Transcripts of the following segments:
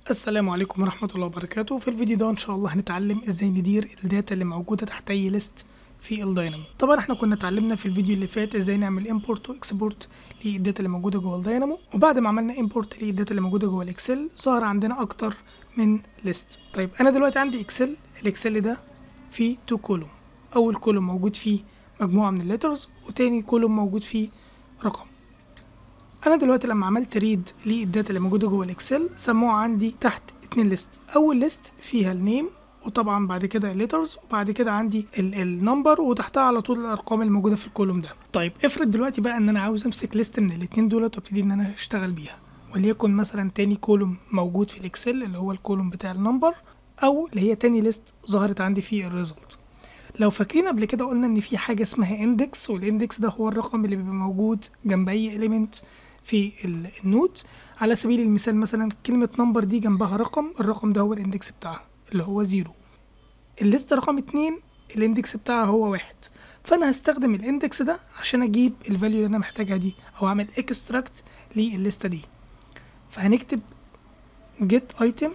السلام عليكم ورحمة الله وبركاته في الفيديو ده ان شاء الله هنتعلم ازاي ندير الداتا اللي موجودة تحت اي ليست في الداينامو طبعا احنا كنا اتعلمنا في الفيديو اللي فات ازاي نعمل امبورت واكسبورت للداتا اللي موجودة جوه الداينامو وبعد ما عملنا امبورت للداتا اللي موجودة جوه الاكسل ظهر عندنا اكتر من ليست طيب انا دلوقتي عندي اكسل الاكسل ده فيه تو كولوم اول كولوم موجود فيه مجموعة من الليترز وتاني كولوم موجود فيه رقم انا دلوقتي لما عملت ريد للداتا اللي موجوده جوه الاكسل سموها عندي تحت اتنين ليست اول ليست فيها النيم وطبعا بعد كده الليترز وبعد كده عندي النمبر وتحتها على طول الارقام الموجوده في الكولوم ده طيب افرض دلوقتي بقى ان انا عاوز امسك ليست من الاتنين دولت وابتدي ان انا اشتغل بيها وليكن مثلا تاني كولوم موجود في الاكسل اللي هو الكولوم بتاع النمبر او اللي هي تاني ليست ظهرت عندي في الريزلت لو فاكرين قبل كده قلنا ان في حاجه اسمها اندكس والاندكس ده هو الرقم اللي بيبقى موجود جنب اي اليمنت في النوت على سبيل المثال مثلا كلمة نمبر دي جنبها رقم الرقم ده هو الاندكس بتاعها اللي هو زيرو الليست رقم اتنين الاندكس بتاعها هو واحد فانا هستخدم الاندكس ده عشان اجيب الفاليو اللي انا محتاجها دي او اعمل اكستراكت للليستة دي فهنكتب get item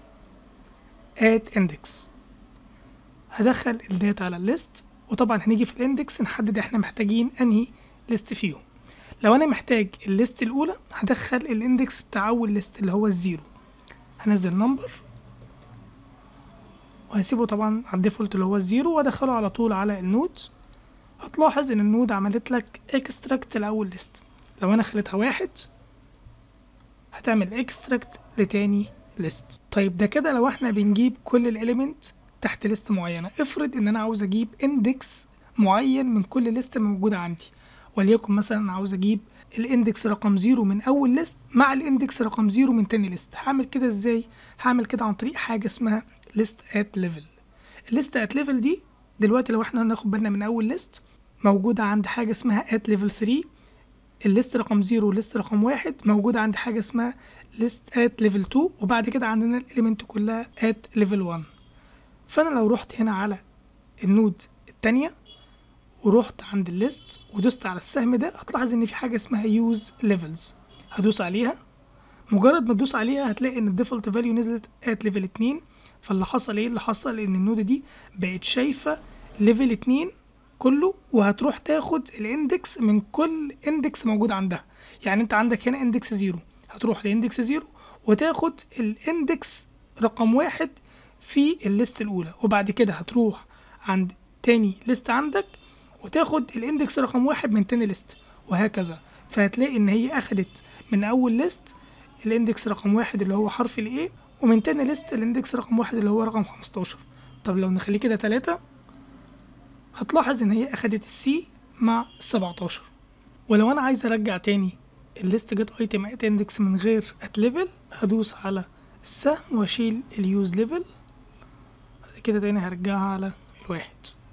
at index هدخل الداتا على الليست وطبعا هنيجي في الاندكس نحدد احنا محتاجين انهي ليست فيهم لو انا محتاج الليست الاولى هدخل الاندكس بتاع اول ليست اللي هو الزيرو هنزل نمبر وهسيبه طبعا على الديفولت اللي هو الزيرو وادخله على طول على النود هتلاحظ ان النود عملت لك اكستراكت لاول ليست لو انا خليتها واحد هتعمل اكستراكت لتاني ليست طيب ده كده لو احنا بنجيب كل الاليمنت تحت ليست معينه افرض ان انا عاوز اجيب اندكس معين من كل ليست موجوده عندي وليكن مثلا انا عاوز اجيب الاندكس رقم زيرو من اول ليست مع الاندكس رقم زيرو من تاني ليست هعمل كده ازاي هعمل كده عن طريق حاجه اسمها ليست ات ليفل الليست ات ليفل دي دلوقتي لو احنا هناخد بالنا من اول ليست موجوده عند حاجه اسمها ات ليفل 3 الليست رقم زيرو والليست رقم واحد موجوده عند حاجه اسمها ليست ات ليفل 2 وبعد كده عندنا الاليمنت كلها ات ليفل 1 فانا لو رحت هنا على النود التانية ورحت عند الليست ودوست على السهم ده هتلاحظ ان في حاجه اسمها يوز ليفلز هدوس عليها مجرد ما تدوس عليها هتلاقي ان الديفولت فاليو نزلت ات ليفل 2 فاللي حصل ايه اللي حصل ان النود دي بقت شايفه ليفل 2 كله وهتروح تاخد الاندكس من كل اندكس موجود عندها يعني انت عندك هنا اندكس زيرو هتروح لاندكس زيرو وتاخد الاندكس رقم واحد في الليست الاولى وبعد كده هتروح عند تاني ليست عندك وتاخد الاندكس رقم واحد من تاني ليست وهكذا فهتلاقي ان هي اخدت من اول ليست الاندكس رقم واحد اللي هو حرف الاي ومن تاني ليست الاندكس رقم واحد اللي هو رقم خمستاشر طب لو نخليه كده تلاتة هتلاحظ ان هي اخدت السي مع السبعتاشر ولو انا عايز ارجع تاني الليست جت ايتم ات اندكس من غير ات ليفل هدوس على السهم واشيل اليوز ليفل كده تاني هرجعها على الواحد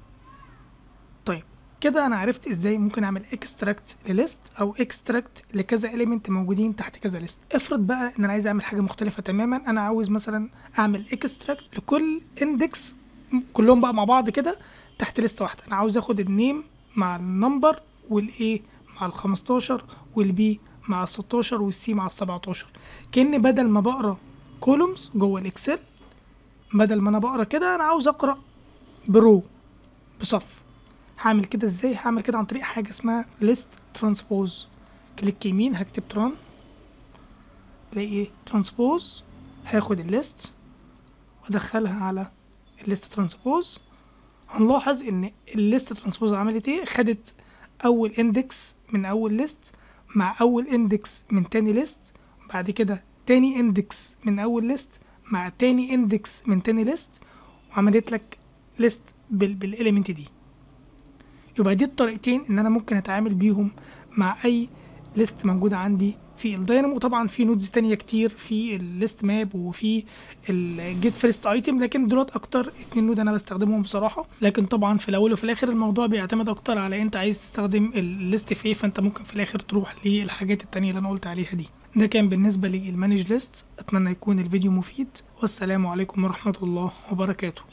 طيب كده انا عرفت ازاي ممكن اعمل اكستراكت لليست او اكستراكت لكذا اليمنت موجودين تحت كذا ليست افرض بقى ان انا عايز اعمل حاجه مختلفه تماما انا عاوز مثلا اعمل اكستراكت لكل اندكس كلهم بقى مع بعض كده تحت ليست واحده انا عاوز اخد النيم مع النمبر والاي مع ال 15 والبي مع ال 16 والسي مع ال 17 كاني بدل ما بقرا كولومز جوه الاكسل بدل ما انا بقرا كده انا عاوز اقرا برو بصف هعمل كده ازاي هعمل كده عن طريق حاجه اسمها ليست ترانسبوز كليك يمين هكتب تران الاقي ايه ترانسبوز هاخد الليست وادخلها على الليست ترانسبوز هنلاحظ ان الليست ترانسبوز عملت ايه خدت اول اندكس من اول ليست مع اول اندكس من تاني ليست بعد كده تاني اندكس من اول ليست مع تاني اندكس من تاني ليست وعملت لك ليست بالاليمنت دي يبقى دي الطريقتين ان انا ممكن اتعامل بيهم مع اي ليست موجوده عندي في الداينامو طبعا في نودز تانية كتير في الليست ماب وفي الجيت فيرست ايتم لكن دولت اكتر اتنين نود انا بستخدمهم بصراحه لكن طبعا في الاول وفي الاخر الموضوع بيعتمد اكتر على انت عايز تستخدم الليست في ايه فانت ممكن في الاخر تروح للحاجات التانية اللي انا قلت عليها دي ده كان بالنسبه للمانج ليست اتمنى يكون الفيديو مفيد والسلام عليكم ورحمه الله وبركاته